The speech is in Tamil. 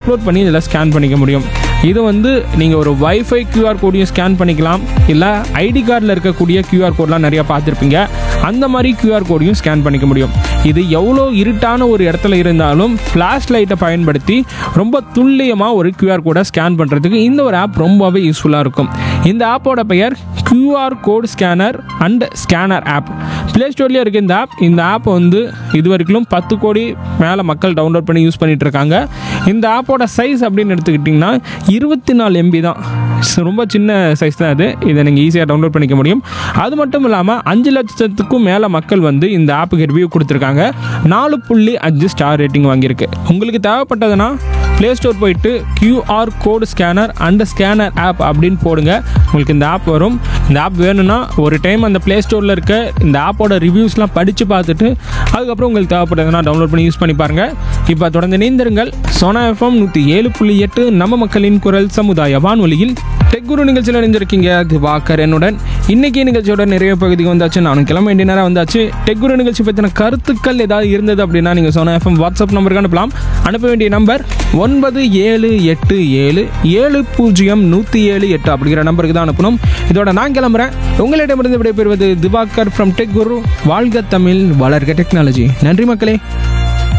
அப்லோட் பண்ணி இதில் ஸ்கேன் பண்ணிக்க முடியும் இது வந்து நீங்கள் ஒரு வைஃபை கியூஆர் கோடையும் ஸ்கேன் பண்ணிக்கலாம் இல்லை ஐடி கார்டில் இருக்கக்கூடிய கியூஆர் கோட்லாம் நிறையா பார்த்துருப்பீங்க அந்த மாதிரி கியூஆர் கோடையும் ஸ்கேன் பண்ணிக்க முடியும் இது எவ்வளோ இருட்டான ஒரு இடத்துல இருந்தாலும் ஃப்ளாஷ் லைட்டை பயன்படுத்தி ரொம்ப துல்லியமாக ஒரு கியூஆர் கோடை ஸ்கேன் பண்ணுறதுக்கு இந்த ஒரு ஆப் ரொம்பவே யூஸ்ஃபுல்லாக இருக்கும் இந்த ஆப்போட பெயர் QR code scanner and scanner app play ஸ்டோர்லேயே இருக்குது இந்த ஆப் இந்த ஆப் வந்து இது வரைக்கும் பத்து கோடி மேலே மக்கள் டவுன்லோட் பண்ணி யூஸ் பண்ணிட்டு இருக்காங்க இந்த ஆப்போட சைஸ் அப்படின்னு எடுத்துக்கிட்டிங்கன்னா இருபத்தி நாலு எம்பி தான் So, ரொம்ப சின்ன சைஸ் தான் அது இதை நீங்கள் ஈஸியாக டவுன்லோட் பண்ணிக்க முடியும் அது மட்டும் இல்லாமல் அஞ்சு லட்சத்துக்கும் மேலே மக்கள் வந்து இந்த ஆப்புக்கு ரிவ்யூ கொடுத்துருக்காங்க நாலு புள்ளி அஞ்சு ஸ்டார் ரேட்டிங் வாங்கியிருக்கு உங்களுக்கு தேவைப்பட்டதுன்னா ப்ளே ஸ்டோர் போயிட்டு QR code scanner and scanner app அப்படின்னு போடுங்க உங்களுக்கு இந்த ஆப் வரும் இந்த ஆப் வேணும்னா ஒரு டைம் அந்த ப்ளே ஸ்டோரில் இருக்க இந்த ஆப்போட ரிவ்யூஸ்லாம் படித்து பார்த்துட்டு அதுக்கப்புறம் உங்களுக்கு தேவைப்படுதுன்னா டவுன்லோட் பண்ணி யூஸ் பண்ணி பாருங்கள் இப்போ தொடர்ந்து இணைந்திருங்கள் சோனா எஃப்எம் நூற்றி ஏழு புள்ளி எட்டு நம்ம மக்களின் குரல் சமுதாய வானொலியில் டெக் குரு நிகழ்ச்சியில் இணைஞ்சிருக்கீங்க திவாகர் என்னுடன் இன்னைக்கு நிகழ்ச்சியோட நிறைய பகுதிக்கு வந்தாச்சு நானும் கிளம்ப வேண்டிய நேரம் வந்தாச்சு டெக் குரு நிகழ்ச்சி பற்றின கருத்துக்கள் ஏதாவது இருந்தது அப்படின்னா நீங்கள் சோனா எஃப்எம் வாட்ஸ்அப் நம்பருக்கு அனுப்பலாம் அனுப்ப வேண்டிய நம்பர் ஒன்பது ஏழு எட்டு ஏழு ஏழு பூஜ்ஜியம் நூற்றி ஏழு எட்டு அப்படிங்கிற நம்பருக்கு தான் அனுப்பணும் இதோட நான் கிளம்புறேன் உங்களிடமிருந்து விடைபெறுவது திவாகர் ஃப்ரம் டெக் குரு வாழ்க தமிழ் வளர்க டெக்னாலஜி நன்றி மக்களே